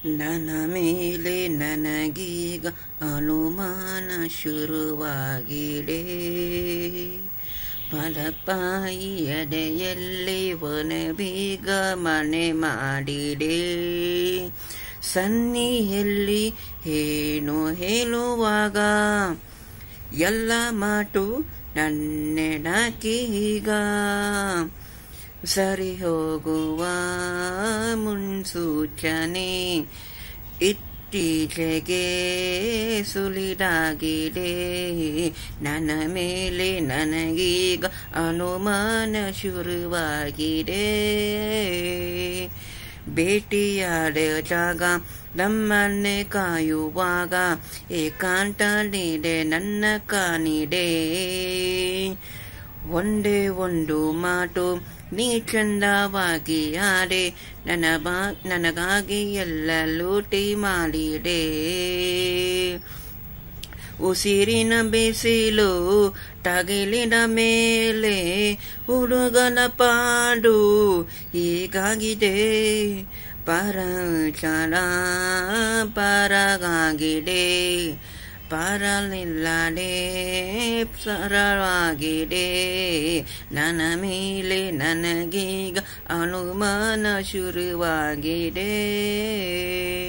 ನನ್ನ ಮೇಲೆ ನನಗೀಗ ಅನುಮಾನ ಶುರುವಾಗಿದೆ ಮಲಪಾಯಿ ಎದೆಯಲ್ಲಿ ಬೀಗ ಮನೆ ಮಾಡಿದೆ ಸನ್ನಿಯಲ್ಲಿ ಏನು ಹೇಳುವಾಗ ಎಲ್ಲ ಮಾತು ನನ್ನೆಡಕೀಗ ಸರಿ ಹೋಗುವ ಮುನ್ಸೂಚನೆ ಇತ್ತೀಚೆಗೆ ಸುಲಿದಾಗಿದೆ ನನ್ನ ಮೇಲೆ ನನಗೀಗ ಅನುಮಾನ ಶುರುವಾಗಿದೆ ಭೇಟಿಯಾದಾಗ ನಮ್ಮನ್ನೇ ಕಾಯುವಾಗ ಏಕಾಂತ ನೀಡೆ ನನ್ನ ಕಾಣಿದೆ ಒಂದೇ ಒಂದು ಮಾತು ನೀ ಚಂದವಾಗಿ ಆಡೆ ನನ್ನ ಬಾ ನನಗಾಗಿ ಎಲ್ಲ ಲೂಟಿ ಮಾಡಿದೆ ಉಸಿರಿನ ಬಿಸಿಲು ತಗಿಲಿದ ಮೇಲೆ ಹುಡುಗನ ಪಾಡು ಹೀಗಾಗಿದೆ ಪರಚರ ಪರಗಾಗಿದೆ ಪರಲಿಲ್ಲದೆ ಸರಳವಾಗಿದೆ ನನ್ನ ಮೇಲೆ ನನಗೀಗ ಅನುಮಾನ ಶುರುವಾಗಿದೆ